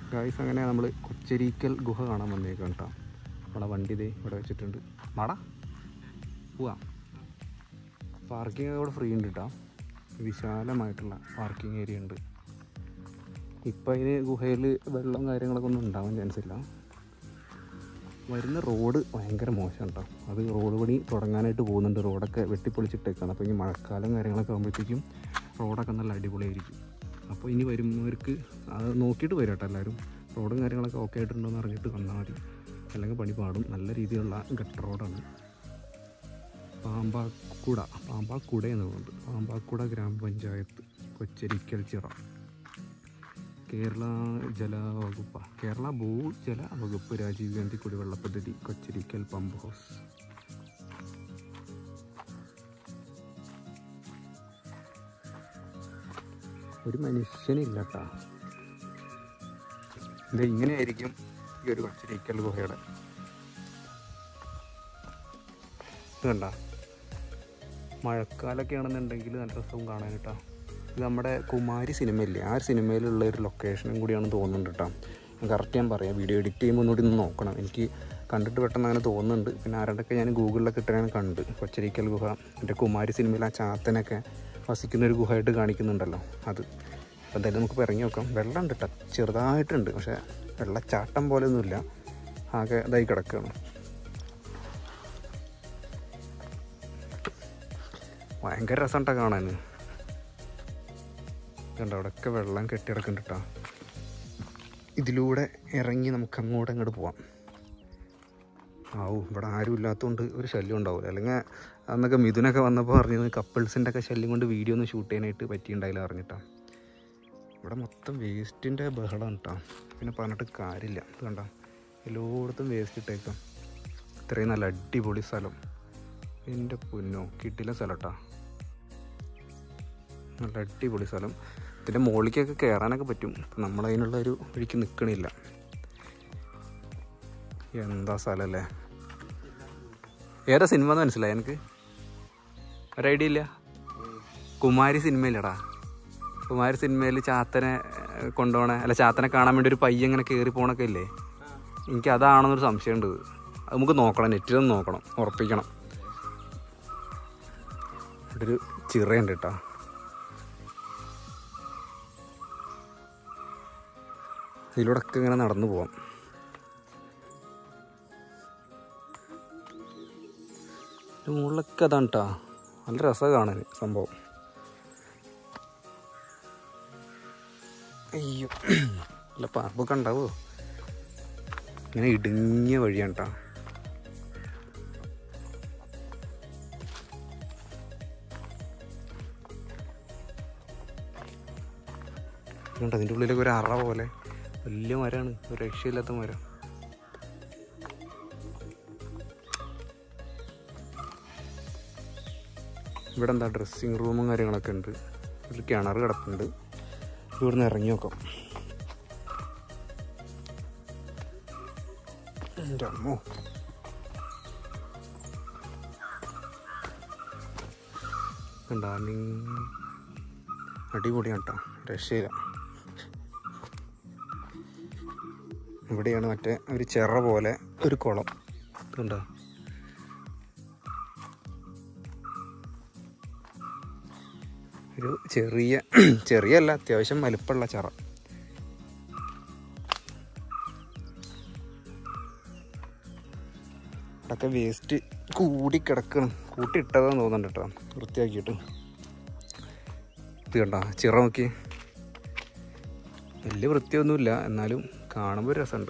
guys അങ്ങനെ നമ്മൾ കൊച്ചരിക്കൽ ഗുഹ കാണാൻ വന്നേക്കാം കേട്ടോ നമ്മളെ വണ്ടി ഇതേ ഇവിടെ വെച്ചിട്ടുണ്ട് മാടാ പോവാം പാർക്കിംഗ് അവിടെ ഫ്രീ ഉണ്ട് കേട്ടോ വിശാലമായിട്ടുള്ള പാർക്കിംഗ് ഏരിയ ഉണ്ട് ഇപ്പം അതിന് ഗുഹയിൽ വെള്ളം കാര്യങ്ങളൊക്കെ ഒന്നും ഉണ്ടാവാൻ ചാൻസ് ഇല്ല വരുന്ന റോഡ് ഭയങ്കര മോശം കേട്ടോ അത് റോഡ് പണി തുടങ്ങാനായിട്ട് പോകുന്നുണ്ട് റോഡൊക്കെ വെട്ടിപ്പൊളിച്ചിട്ടേക്കാണ് അപ്പോൾ ഇനി മഴക്കാലം കാര്യങ്ങളൊക്കെ ആകുമ്പോഴത്തേക്കും റോഡൊക്കെ നല്ല അടിപൊളിയായിരിക്കും അപ്പോൾ ഇനി വരുന്നവർക്ക് അത് നോക്കിയിട്ട് വരും കേട്ടോ എല്ലാവരും റോഡും കാര്യങ്ങളൊക്കെ ഓക്കെ ആയിട്ടുണ്ടോ എന്ന് അറിഞ്ഞിട്ട് വന്നാൽ മതി അല്ലെങ്കിൽ പണി പാടും നല്ല രീതിയിലുള്ള ഗട്ടർ റോഡാണ് പാമ്പാക്കുട പാമ്പാക്കുട എന്ന് പറയുന്നത് പാമ്പാക്കുട ഗ്രാമപഞ്ചായത്ത് കൊച്ചരിക്കൽ ചിറ കേരള ജല വകുപ്പ് കേരള ഭൂജല വകുപ്പ് രാജീവ് ഗാന്ധി കുടിവെള്ള പദ്ധതി കൊച്ചരിക്കൽ പമ്പ് ഹൗസ് ഒരു മനുഷ്യനില്ല കേട്ടാ ഇത് ഇങ്ങനെയായിരിക്കും ഈ ഒരു കൊച്ചരിക്കൽ ഗുഹയുടെ ഇത് കണ്ട മഴക്കാലൊക്കെ ആണെന്നുണ്ടെങ്കിൽ നല്ല രസവും കാണാൻ കേട്ടോ ഇത് നമ്മുടെ കുമാരി സിനിമയില്ലേ ആ ഒരു സിനിമയിലുള്ള ഒരു ലൊക്കേഷനും കൂടിയാണ് തോന്നുന്നുണ്ട് കേട്ടോ കറക്റ്റ് ഞാൻ പറയാം വീഡിയോ എഡിറ്റ് ചെയ്യുമ്പോൾ ഒന്നുകൂടി ഒന്ന് നോക്കണം എനിക്ക് കണ്ടിട്ട് പെട്ടെന്ന് അങ്ങനെ തോന്നുന്നുണ്ട് പിന്നെ ആരുടെയൊക്കെ ഞാൻ ഗൂഗിളിലൊക്കെ ഇട്ടാണ് കണ്ട് കൊച്ചരിക്കൽ ഗുഹ എൻ്റെ കുമാരി സിനിമയിൽ ആ ചാത്തനൊക്കെ വസിക്കുന്ന ഒരു ഗുഹയായിട്ട് കാണിക്കുന്നുണ്ടല്ലോ അത് അപ്പോൾ എന്തായാലും നമുക്ക് ഇറങ്ങി നോക്കാം വെള്ളം ഉണ്ട് കേട്ടോ ചെറുതായിട്ടുണ്ട് പക്ഷേ വെള്ളച്ചാട്ടം പോലെ ഒന്നുമില്ല ആകെ ഇതായി കിടക്കുകയാണ് ഭയങ്കര രസമുണ്ടാ കാണാൻ കണ്ടോ അവിടെയൊക്കെ വെള്ളം കെട്ടിടക്കുന്നുണ്ട് കേട്ടോ ഇതിലൂടെ ഇറങ്ങി നമുക്ക് അങ്ങോട്ട് അങ്ങോട്ട് പോവാം ആവൂ ഇവിടെ ആരും ഇല്ലാത്തതുകൊണ്ട് ഒരു ശല്യം ഉണ്ടാവില്ല അല്ലെങ്കിൽ അന്നൊക്കെ മിഥുനൊക്കെ വന്നപ്പോൾ പറഞ്ഞത് കപ്പിൾസിൻ്റെ ഒക്കെ ശല്യം കൊണ്ട് വീഡിയോ ഒന്ന് ഷൂട്ട് ചെയ്യാനായിട്ട് പറ്റിയിട്ടുണ്ടായില്ല അറിഞ്ഞിട്ടാ ഇവിടെ മൊത്തം വേസ്റ്റിൻ്റെ ബഹളമാണ് കേട്ടോ പിന്നെ പറഞ്ഞിട്ട് കാര്യമില്ല ഇത് കണ്ട എല്ലായിടത്തും വേസ്റ്റ് ഇട്ടേക്കാം ഇത്രയും നല്ല അടിപൊളി സ്ഥലം എൻ്റെ പൊന്നോ കിട്ടില്ല സ്ഥലം കേട്ടോ നല്ല അടിപൊളി സ്ഥലം ഇതിൻ്റെ മുകളിലേക്കൊക്കെ കയറാനൊക്കെ പറ്റും അപ്പം നമ്മളതിനുള്ള ഒരു വഴിക്ക് നിൽക്കണില്ല എന്താ സ്ഥലമല്ലേ ഏതാ സിനിമ എന്ന് മനസ്സിലായി എനിക്ക് ഒരു ഐഡിയ ഇല്ല കുമാരി സിനിമയില്ലടാ കുമാരി സിനിമയിൽ ചാത്തനെ ഏഹ്, കൊണ്ടുപോണേ അല്ല ചാത്തനെ കാണാൻ വേണ്ടി ഒരു പയ്യ ഇങ്ങനെ കയറി പോണൊക്കെ ഇല്ലേ എനിക്ക് അതാണെന്നൊരു സംശയമുണ്ട് അത് നമുക്ക് നോക്കണം നെറ്റിലൊന്ന് നോക്കണം ഉറപ്പിക്കണം ഇവിടെ ഒരു ചിറയുണ്ട് കേട്ടോ ഇതിലൂടെ ഒക്കെ ഇങ്ങനെ നടന്നു പോവാം ഇതിന്റെ മുകളിലൊക്കെ അതാണ് കേട്ടോ നല്ല രസമാണ് കാണാൻ സംഭവം അയ്യോ നല്ല പാമ്പൊക്കെ ഉണ്ടാവോ ഇങ്ങനെ ഇടുങ്ങിയ വഴിയാണ് കേട്ടോ ഉണ്ട് അതിൻ്റെ ഉള്ളിലൊക്കെ ഒരു അറ പോലെ വലിയ മരമാണ് ഒരു രക്ഷയില്ലാത്ത മരം ഇവിടെ എന്താ ഡ്രസ്സിങ് റൂമും കാര്യങ്ങളൊക്കെ ഉണ്ട് ഒരു കിണർ കിടപ്പുണ്ട് ഇവിടുന്ന് ഇറങ്ങി നോക്കാം എൻ്റെ അമ്മോ കണ്ടാ അടിപൊളിയാണ് കേട്ടോ രക്ഷയില്ല ഇവിടെയാണ് മറ്റേ ഒരു ചിറ പോലെ ഒരു കുളം ഇതുണ്ടോ ഒരു ചെറിയ ചെറിയല്ല അത്യാവശ്യം വലുപ്പമുള്ള ചിറ ഇവിടൊക്കെ വേസ്റ്റ് കൂടി കിടക്കണം കൂട്ടിയിട്ടതാന്ന് തോന്നുന്നുണ്ട് കേട്ടോ വൃത്തിയാക്കിയിട്ട് ഇത് കണ്ടോ ചിറ നോക്കി വലിയ വൃത്തിയൊന്നുമില്ല എന്നാലും കാണുമ്പോൾ ഒരു രസമുണ്ട്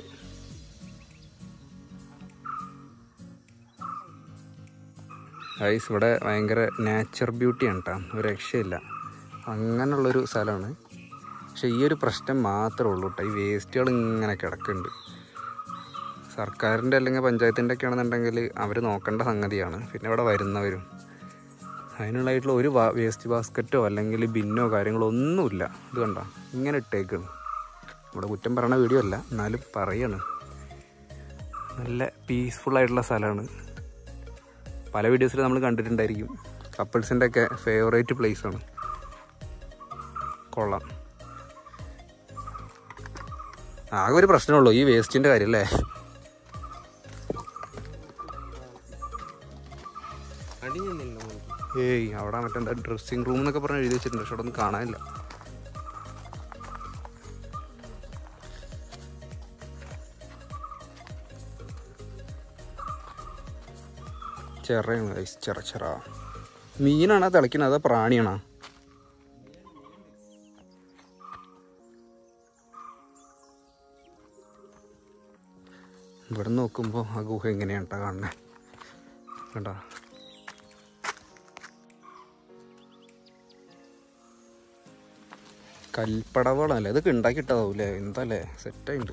ഐസ് ഇവിടെ ഭയങ്കര നാച്ചർ ബ്യൂട്ടിയാണ് കേട്ടോ ഒരു രക്ഷയില്ല അങ്ങനെയുള്ളൊരു സ്ഥലമാണ് പക്ഷേ ഈ ഒരു പ്രശ്നം മാത്രമേ ഉള്ളൂ കേട്ടോ ഈ വേസ്റ്റുകൾ ഇങ്ങനെ കിടക്കുന്നുണ്ട് സർക്കാരിൻ്റെ അല്ലെങ്കിൽ പഞ്ചായത്തിൻ്റെ ഒക്കെ ആണെന്നുണ്ടെങ്കിൽ അവർ നോക്കേണ്ട സംഗതിയാണ് പിന്നെ ഇവിടെ വരുന്നവരും അതിനുള്ളതായിട്ടുള്ള ഒരു വേസ്റ്റ് ബാസ്ക്കറ്റോ അല്ലെങ്കിൽ ബിന്നോ കാര്യങ്ങളോ ഒന്നുമില്ല ഇത് കണ്ടോ ഇങ്ങനെ ഇട്ടേക്കാണ് ഇവിടെ കുറ്റം പറയണ വീഡിയോ അല്ല എന്നാലും പറയാണ് നല്ല പീസ്ഫുൾ ആയിട്ടുള്ള സ്ഥലമാണ് പല വീഡിയോസിൽ നമ്മൾ കണ്ടിട്ടുണ്ടായിരിക്കും കപ്പിൾസിൻ്റെ ഒക്കെ ഫേവറേറ്റ് പ്ലേസ് ആണ് കൊള്ളാം ആകെ ഒരു പ്രശ്നമുള്ളൂ ഈ വേസ്റ്റിൻ്റെ കാര്യം അല്ലേ അടിഞ്ഞില്ല ഏയ് അവിടെ മറ്റേ എന്താ ഡ്രസ്സിങ് റൂം എന്നൊക്കെ പറഞ്ഞ് എഴുതി വെച്ചിട്ടുണ്ട് പക്ഷെ അവിടെ ഒന്നും കാണാനില്ല ചെറയാണ് guys, ചെറ ചെറ മീനാണോ തിളയ്ക്കണത് അതോ പ്രാണിയാണോ ഇവിടെ നോക്കുമ്പോൾ ആ ഗുഹ എങ്ങനെയാണ് കേട്ടോ കാണുന്നത് കണ്ടോ കൽപ്പടവുകളല്ലേ ഇതൊക്കെ ഉണ്ടാക്കിയിട്ടതാവൂലേ എന്തല്ലേ സെറ്റായിട്ടുണ്ട്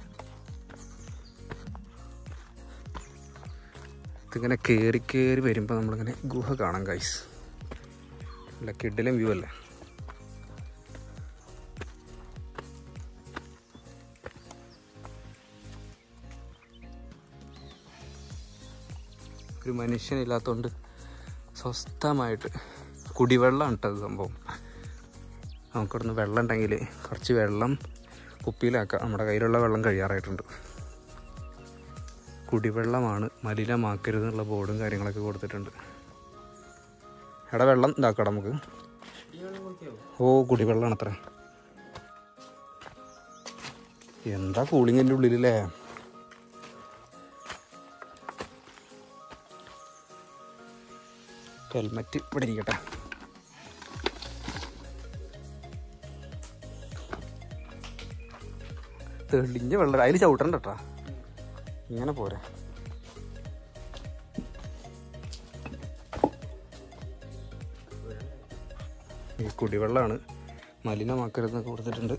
ഇതിങ്ങനെ കയറി കയറി വരുമ്പോൾ നമ്മളിങ്ങനെ ഗുഹ കാണാം ഗൈസ് അല്ല കിഡിലും വ്യൂ അല്ലേ ഒരു മനുഷ്യനില്ലാത്തതുകൊണ്ട് സ്വസ്ഥമായിട്ട് കുടിവെള്ളമാണ് കേട്ടത് സംഭവം നമുക്കിവിടുന്ന് വെള്ളം ഉണ്ടെങ്കിൽ കുറച്ച് വെള്ളം കുപ്പിയിലാക്കാം നമ്മുടെ കയ്യിലുള്ള വെള്ളം കഴിയാറായിട്ടുണ്ട് കുടിവെള്ളമാണ് മലിനമാക്കരുത് എന്നുള്ള ബോർഡും കാര്യങ്ങളൊക്കെ കൊടുത്തിട്ടുണ്ട് എടാ വെള്ളം ഇതാക്കാം നമുക്ക് ഓ കുടിവെള്ളമാണ് അത്ര എന്താ കൂളിംഗ് എൻ്റെ ഉള്ളിലല്ലേ ഹെൽമെറ്റ് ഇവിടെ ഇരിക്കട്ടെ തെളിഞ്ഞ വെള്ളം അതിൽ ചവിട്ടണ്ട കേട്ടാ ഇങ്ങനെ പോരെ ഈ കുടിവെള്ളമാണ് മലിനമാക്കരുതെന്നൊക്കെ കൊടുത്തിട്ടുണ്ട്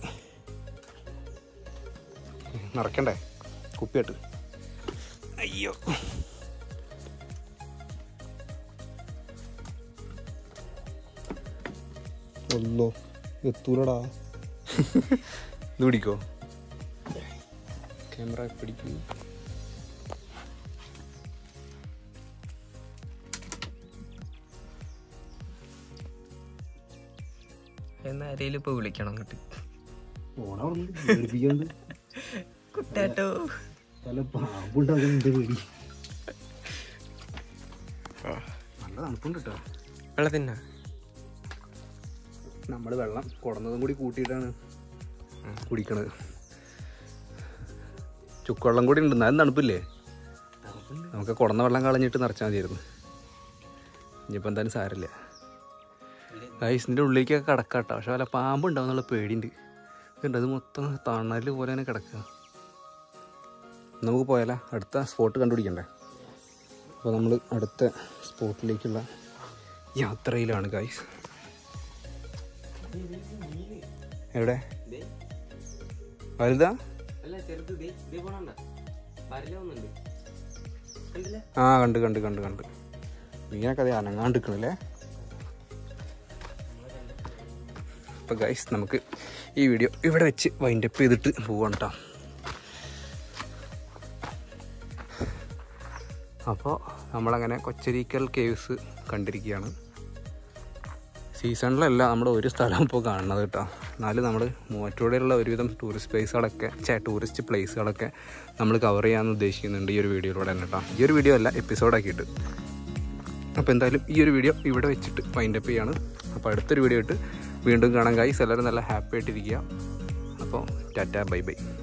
നിറയ്ക്കണ്ടേ കുപ്പിയായിട്ട് അയ്യോ ഒല്ലോ എത്തൂലടാ ഇത് പിടിക്കോ ക്യാമറ പിടിക്കൂ എന്നാ ആരെയും ഇപ്പൊ വിളിക്കണം കിട്ടി ഓണ കുട്ടാട്ടോ പല പാമ്പുണ്ടാകുന്നുണ്ട് പേടി നല്ല തണുപ്പുണ്ട് കേട്ടോ വെള്ളത്തിനാ നമ്മൾ വെള്ളം കുടന്നതും കൂടി കൂട്ടിയിട്ടാണ് കുടിക്കണത് ചുക്കുവെള്ളം കൂടി ഉണ്ട് എന്നാലും തണുപ്പില്ലേ നമുക്ക് കുടന്ന വെള്ളം കളഞ്ഞിട്ട് നിറച്ചാൽ മതിയായിരുന്നു ഇനിയിപ്പോൾ എന്തായാലും സാരമില്ല ഐസിൻ്റെ ഉള്ളിലേക്കൊക്കെ കിടക്കാട്ടോ പക്ഷെ വല്ല പാമ്പ് ഉണ്ടാവുന്നുള്ള പേടിയുണ്ട് ഇതുണ്ട് അത് മൊത്തം തണല് പോലെ തന്നെ കിടക്കുക നമുക്ക് പോയാലോ അടുത്ത സ്പോട്ട് കണ്ടുപിടിക്കണ്ടേ അപ്പോൾ നമ്മൾ അടുത്ത സ്പോട്ടിലേക്കുള്ള യാത്രയിലാണ് ഗൈസ് എവിടെ വലുതാ അല്ല ചെറുത് ദേ ദേ പോണണ്ട വരലൊന്നുണ്ട് കണ്ടില്ല ആ കണ്ട് കണ്ട് കണ്ട് കണ്ട് മീനൊക്കെ അതെ അനങ്ങാണ്ട് നിൽക്കണല്ലേ അപ്പോൾ ഗൈസ് നമുക്ക് ഈ വീഡിയോ ഇവിടെ വെച്ച് വൈൻഡപ്പ് ചെയ്തിട്ട് പോവാണ് കേട്ടോ അപ്പോൾ നമ്മളങ്ങനെ കൊച്ചരീക്കൽ കേവ്സ് കണ്ടിരിക്കുകയാണ് സീസണിലല്ല നമ്മുടെ ഒരു സ്ഥലം ഇപ്പോൾ കാണുന്നത് കേട്ടോ എന്നാലും നമ്മൾ മൂവാറ്റൂടെയുള്ള ഒരുവിധം ടൂറിസ്റ്റ് പ്ലേസുകളൊക്കെ ചേ ടൂറിസ്റ്റ് പ്ലേസുകളൊക്കെ നമ്മൾ കവർ ചെയ്യാമെന്ന് ഉദ്ദേശിക്കുന്നുണ്ട് ഈ ഒരു വീഡിയോയിലൂടെ തന്നെ കേട്ടോ ഈ ഒരു വീഡിയോ അല്ല എപ്പിസോഡാക്കിയിട്ട് അപ്പോൾ എന്തായാലും ഈ ഒരു വീഡിയോ ഇവിടെ വെച്ചിട്ട് വൈൻഡപ്പ് ചെയ്യാണ് അപ്പോൾ അടുത്തൊരു വീഡിയോ ഇട്ട് വീണ്ടും കാണാൻ ഗൈസ് എല്ലാവരും നല്ല ഹാപ്പി ആയിട്ടിരിക്കുക അപ്പോൾ ടാറ്റ ബൈ ബൈ